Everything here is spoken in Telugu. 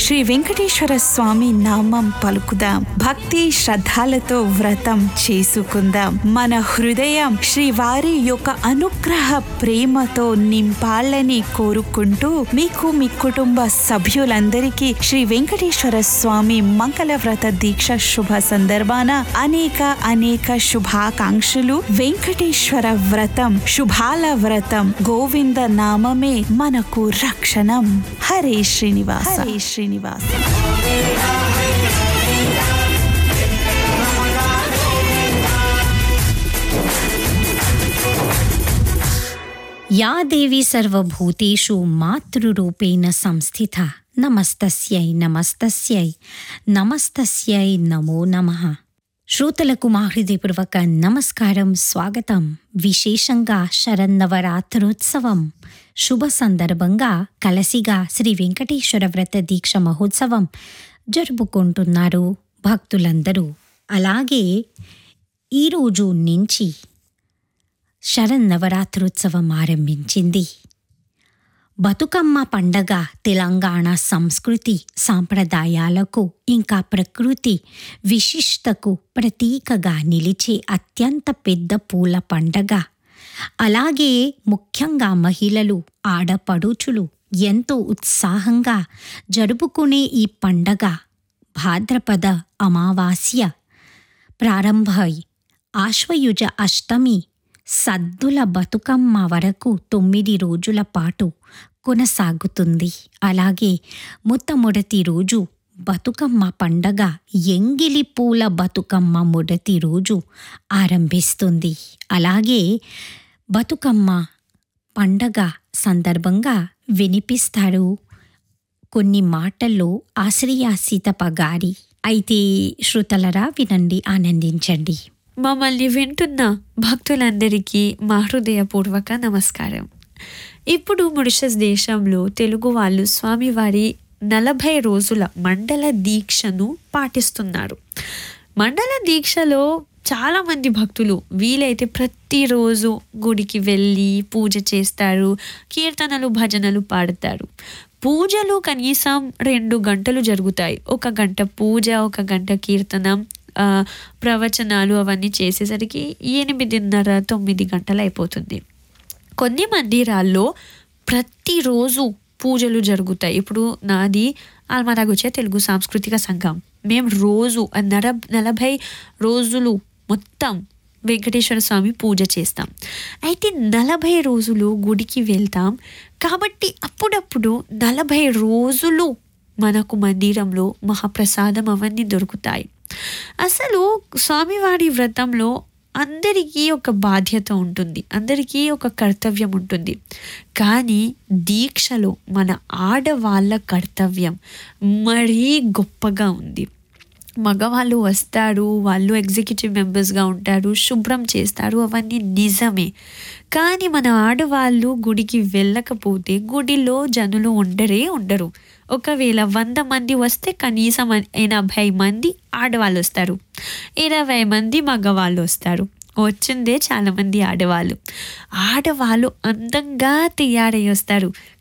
శ్రీ వెంకటేశ్వర స్వామి నామం పలుకుదాం భక్తి శ్రద్ధలతో వ్రతం చేసుకుందాం మన హృదయం శ్రీవారి యొక్క అనుగ్రహ ప్రేమతో నింపాలని కోరుకుంటూ మీకు మీ కుటుంబ సభ్యులందరికీ శ్రీ వెంకటేశ్వర స్వామి మంగళ వ్రత దీక్ష శుభ సందర్భాన అనేక అనేక శుభాకాంక్షలు వెంకటేశ్వర వ్రతం శుభాల వ్రతం గోవింద నామమే మనకు రక్షణం హరే శ్రీనివాస హరే శ్రీనివాస या देवी सर्वभूतेषु मातृरूपेण संस्थिता నమస్తస్యై నమస్తస్యై నమస్తస్యై నమో నమః శ్రోతలకు మా హృదయపూర్వక నమస్కారం స్వాగతం విశేషంగా శరన్నవరాత్రోత్సవం శుభ సందర్భంగా కలసిగా శ్రీ వెంకటేశ్వర వ్రత దీక్ష మహోత్సవం జరుపుకుంటున్నారు భక్తులందరూ అలాగే ఈరోజు నుంచి శరన్నవరాత్రోత్సవం ఆరంభించింది బతుకమ్మ పండగ తెలంగాణ సంస్కృతి సాంప్రదాయాలకు ఇంకా ప్రకృతి విశిష్టకు ప్రతీకగా నిలిచే అత్యంత పెద్ద పూల పండగ అలాగే ముఖ్యంగా మహిళలు ఆడపడుచులు ఎంతో ఉత్సాహంగా జరుపుకునే ఈ పండగ భాద్రపద అమావాస్య ప్రారంభమై ఆశ్వయుజ అష్టమి సద్దుల బతుకమ్మ వరకు తొమ్మిది రోజుల పాటు కొనసాగుతుంది అలాగే మొట్టమొదటి రోజు బతుకమ్మ పండగ ఎంగిలి పూల బతుకమ్మ మొదటి రోజు ఆరంభిస్తుంది అలాగే బతుకమ్మ పండగ సందర్భంగా వినిపిస్తారు కొన్ని మాటల్లో ఆశ్రయాసితప గారి అయితే శ్రుతలరా వినండి ఆనందించండి మమ్మల్ని వింటున్న భక్తులందరికీ మా హృదయపూర్వక నమస్కారం ఇప్పుడు మురిషస్ దేశంలో తెలుగు వాళ్ళు స్వామివారి నలభై రోజుల మండల దీక్షను పాటిస్తున్నారు మండల దీక్షలో చాలామంది భక్తులు వీలైతే ప్రతిరోజు గుడికి వెళ్ళి పూజ చేస్తారు కీర్తనలు భజనలు పాడతారు పూజలు కనీసం రెండు గంటలు జరుగుతాయి ఒక గంట పూజ ఒక గంట కీర్తనం ఆ, ప్రవచనాలు అవన్నీ చేసేసరికి ఎనిమిదిన్నర తొమ్మిది గంటలు అయిపోతుంది కొన్ని మందిరాల్లో ప్రతిరోజు పూజలు జరుగుతాయి ఇప్పుడు నాది ఆల్మరాగుచ్చే తెలుగు సాంస్కృతిక సంఘం మేము రోజు ఆ నర నలభై రోజులు మొత్తం వెంకటేశ్వర స్వామి పూజ చేస్తాం అయితే నలభై రోజులు గుడికి వెళ్తాం కాబట్టి అప్పుడప్పుడు నలభై రోజులు మనకు మందిరంలో మహాప్రసాదం అవన్నీ దొరుకుతాయి అసలు స్వామివారి వ్రతంలో అందరికీ ఒక బాధ్యత ఉంటుంది అందరికీ ఒక కర్తవ్యం ఉంటుంది కానీ దీక్షలో మన ఆడవాళ్ళ కర్తవ్యం మరీ గొప్పగా ఉంది మగవాళ్ళు వస్తారు వాళ్ళు ఎగ్జిక్యూటివ్ మెంబర్స్గా ఉంటారు శుభ్రం చేస్తారు అవన్నీ నిజమే కానీ మన ఆడవాళ్ళు గుడికి వెళ్ళకపోతే గుడిలో జనులు ఉండరే ఉండరు ఒకవేళ వంద మంది వస్తే కనీసం ఎనభై మంది ఆడవాళ్ళు వస్తారు ఇరవై మంది మగవాళ్ళు వస్తారు వచ్చిందే చాలా మంది ఆడవాళ్ళు ఆడవాళ్ళు అందంగా తయారై వస్తారు